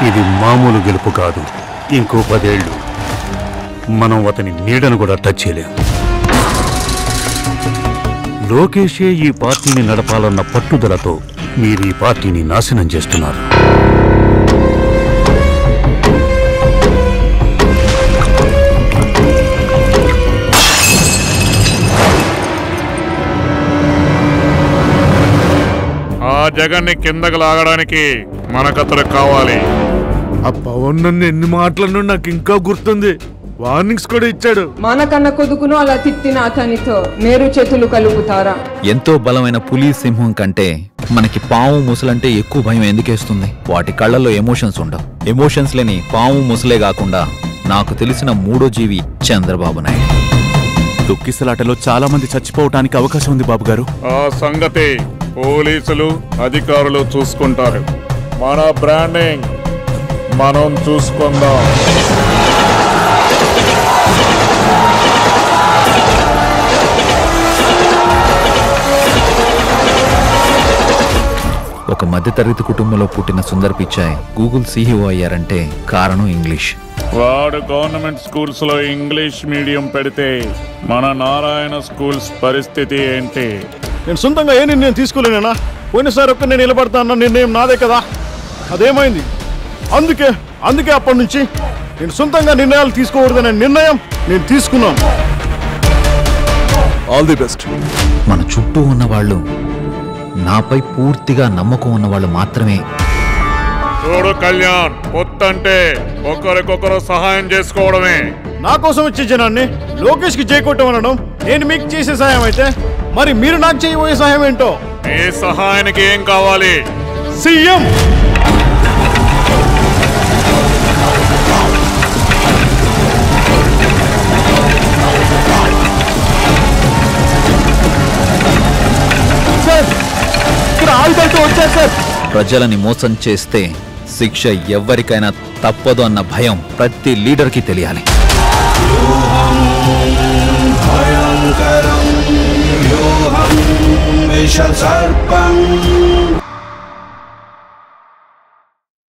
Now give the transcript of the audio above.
ఇది మామూలు గెలుపు కాదు ఇంకో పదేళ్ళు మనం అతని నీడను కూడా టచ్ చేయలేం లోకేషే ఈ పార్టీని నడపాలన్న పట్టుదలతో మీరు ఈ పార్టీని నాశనం చేస్తున్నారు ఆ జగన్ని కిందకి లాగడానికి మనకతడు కావాలి ఆ పవన్ నన్ను ఎన్ని మాటలను నాకు ఇంకా గుర్తుంది వార్నింగ్స్ కూడా ఇచ్చాడు మన కన్న కొడుకును అలా తిట్టిన అతనితో మేరు చేతులు కలుపుతారా ఎంతో బలమైన పులి సింహం కంటే మనకి పాము ముసలంటే ఎక్కువ భయం ఎందుకేస్తుంది వాటి కళ్ళల్లో ఎమోషన్స్ ఉండవు ఎమోషన్స్ లేని పాము ముసలే కాకుండా నాకు తెలిసిన మూడో జీవి చంద్రబాబు నాయుడు తొక్కిసలాటలో చాలా మంది చచ్చిపోవటానికి అవకాశం ఉంది బాబు గారు ఆ సంగతి పోలీసులు అధికారులు చూసుకుంటారు మన బ్రాండింగ్ మనం చూసుకుందాం ఒక మధ్యతరగతి కుటుంబంలో పుట్టిన సుందర్ పిచ్చాయ్ గూగుల్ సీఈఓ అయ్యారంటే కారణం ఇంగ్లీష్ వాడు గవర్నమెంట్ స్కూల్స్ లో ఇంగ్లీష్ మీడియం పెడితే మన నారాయణ స్కూల్స్ పరిస్థితి ఏంటి నేను సొంతంగా ఏ నిర్ణయం తీసుకోలేనా పోయినసారి ఒక్క నేను నిలబడతా అన్న నిర్ణయం నాదే కదా అదేమైంది అందుకే అందుకే అప్పటి నుంచి నేను సొంతంగా నిర్ణయాలు తీసుకోకూడదనే నిర్ణయం నేను తీసుకున్నాను ఆల్ ది బెస్ట్ మన చుట్టూ ఉన్న వాళ్ళు నాపై పూర్తిగా నమ్మకం ఉన్న వాళ్ళు మాత్రమే చూడు కళ్యాణ్ పొత్తంటే ఒకరికొకరు సహాయం చేసుకోవడమే నా కోసం వచ్చే జనాన్ని లోకేష్ కి చేయకొట్టమనడం నేను మీకు చేసే సహాయం అయితే మరి మీరు నాకు చేయబోయే సహాయం ఏంటో మీ సహాయానికి ఏం కావాలి సీఎం సార్ ఇక్కడ ఆయుధాలతో వచ్చారు సార్ ప్రజలని మోసం చేస్తే శిక్ష ఎవ్వరికైనా తప్పదు అన్న భయం ప్రతి లీడర్కి తెలియాలి వ్యూహం